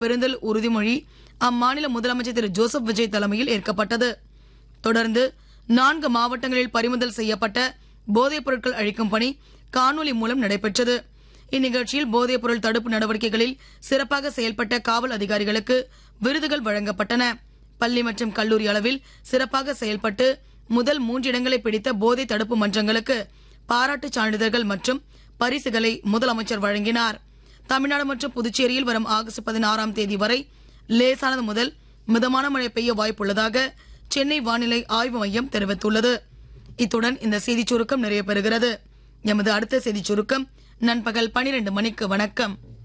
பெருந்தல் உறுதிமொழி அம்மாநில முதலமைச்சர் திரு ஜோசப் விஜய் தலைமையில் ஏற்கப்பட்டது தொடர்ந்து நான்கு மாவட்டங்களில் பறிமுதல் செய்யப்பட்ட போதைப் பொருட்கள் அழிக்கும் பணி காணொலி மூலம் நடைபெற்றது இந்நிகழ்ச்சியில் போதைப் பொருள் தடுப்பு நடவடிக்கைகளில் சிறப்பாக செயல்பட்ட காவல் அதிகாரிகளுக்கு விருதுகள் வழங்கப்பட்டன பள்ளி மற்றும் கல்லூரி அளவில் சிறப்பாக செயல்பட்டு முதல் மூன்று இடங்களை பிடித்த போதை தடுப்பு மன்றங்களுக்கு பாராட்டுச் சான்றிதழ்கள் மற்றும் பரிசுகளை முதலமைச்சர் வழங்கினார் தமிழ்நாடு மற்றும் புதுச்சேரியில் வரும் ஆகஸ்ட் பதினாறாம் தேதி வரை லேசானது முதல் மிதமான மழை பெய்ய வாய்ப்புள்ளதாக சென்னை வானிலை ஆய்வு மையம் தெரிவித்துள்ளது இத்துடன் இந்த செய்திச் சுருக்கம் நிறைவு பெறுகிறது எமது அடுத்த செய்திச் சுருக்கம் நண்பகல் பனிரெண்டு மணிக்கு வணக்கம்